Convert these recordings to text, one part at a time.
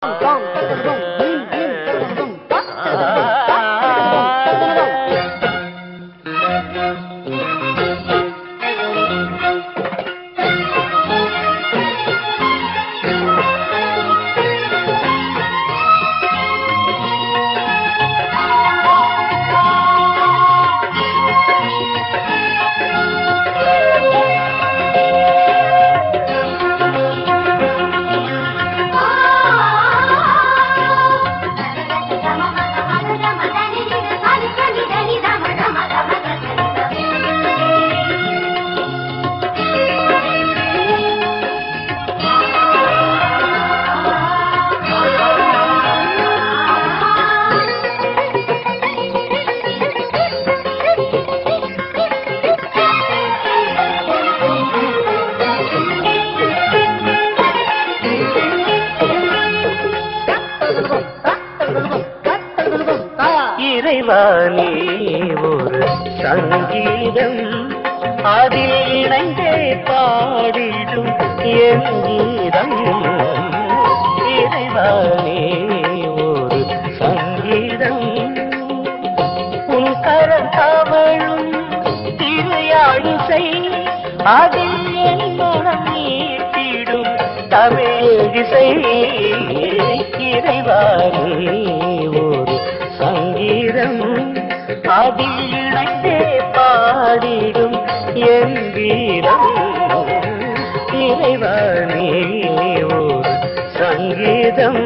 இறைவானே ஒரு சங்கீதம் அதில் இணைந்தே பாடிடும் என் கீதம் இறைவானே ஒரு சங்கீதம் உன் கரம் தவழும் திருயாழிசை அதில் என் மனம் நீட்டிடும் தமிழிசை இறைவானே ஒரு சங்கீதம் அதில் இணைந்தே பாடிடும் என் வீரம் இறைவானே ஒரு சங்கீதம்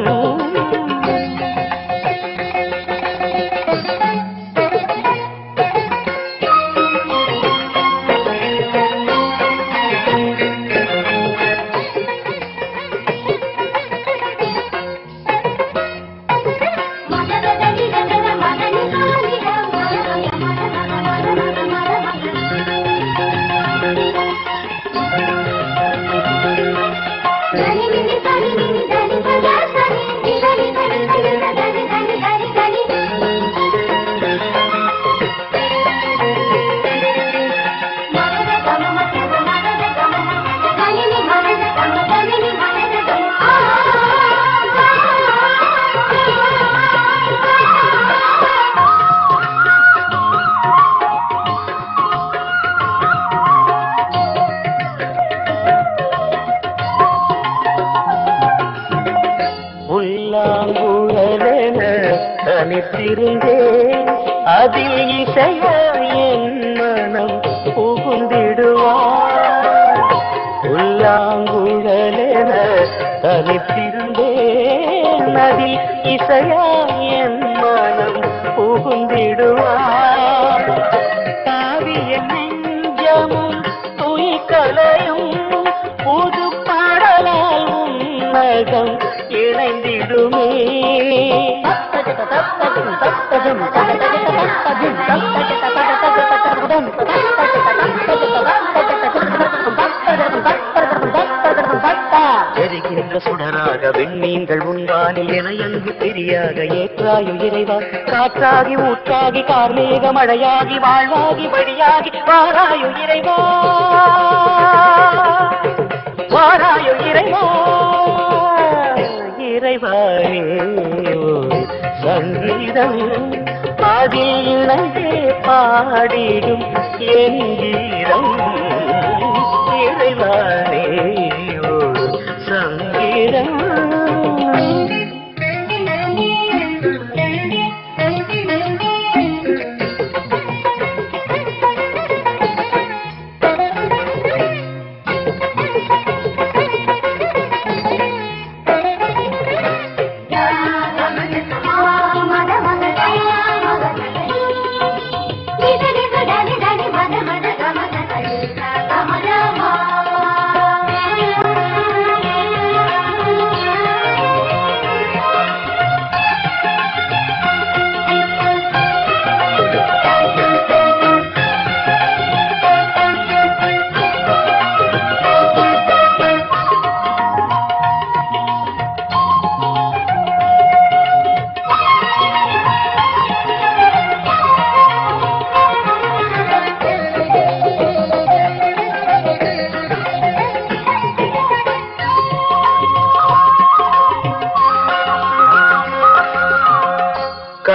உள்ளாங்குழலென தனித்திருந்தேன் அதில் இசைய என் மனம் புகுந்திடுவார் உள்ளாங்குழலென தனித்திருந்தேன் அதில் இசையா என் மனம் புகுந்திடுவார் காவிய நெஞ்சமும் துயிக்கலையும் புது பாடலால் உன்னகம் இணைந்திடுமே எரிகின்ற சுடராக விண்மீன்கள் உன்வானில் என எங்கு தெரியாக ஏற்றாயு இறைவா காற்றாகி ஊற்றாகி கார்மேக மழையாகி வாழ்வாகி வழியாகி வாராயு இறைவா வாராயு இறைவா இறைவாயே ஒரு சங்கீதம் அதில் இணைந்தே பாடிடும் என் கீதம் இறைவானே ஒரு சங்கீதம் மத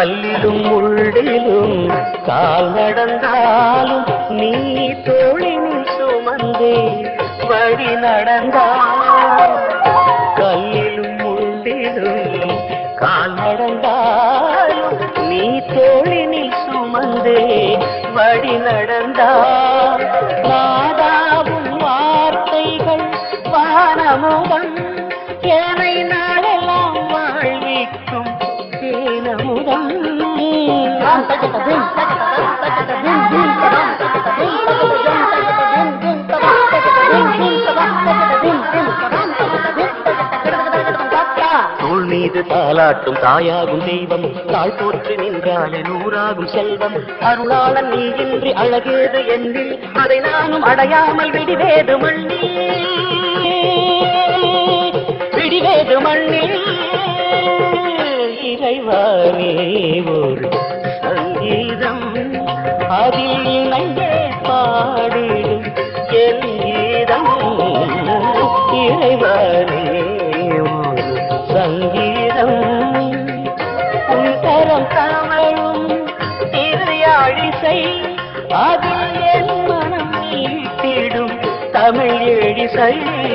கல்லிலும் முள்ளிலும் கால் நடந்தாலும் நீ தோளினில் சுமந்தே வழி நடந்தால் கல்லிலும் முள்ளிலும் கால் நடந்தாலும் நீ தோளினில் சுமந்தே வழி நடந்தால் நாதாவும் வார்த்தைகள் வானமுதம் ஏனை நாளெல்லாம் வாழ்விக்கும் தேனமுதம் தோள் மீது தாலாட்டும் தாயாகும் தெய்வம் தாழ் போற்று நின்றாலே நூறாகும் செல்வம் அருளாளன் நீ இன்றி அழகேது என்னில் அதை நானும் அடையாமல் விடிவேது மண்ணில் விடிவேது மண்ணில் இறைவானே ஒரு சங்கீதம் அதில் இணைந்தே பாடிடும் என் கீதம் இறைவானே ஒரு சங்கீதம் உன் தரம் தமிழும் திருயாழிசை அதில் என் மனம் நீட்டிடும் தமிழ் எழிசை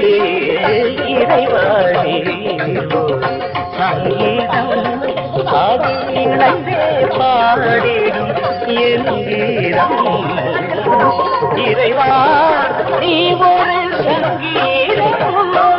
இறைவானே ஒரு சங்கீதம் அதில் இணைந்தே பாடிடும் என் கீதம் இறைவா நீ ஒரு சங்கீதம்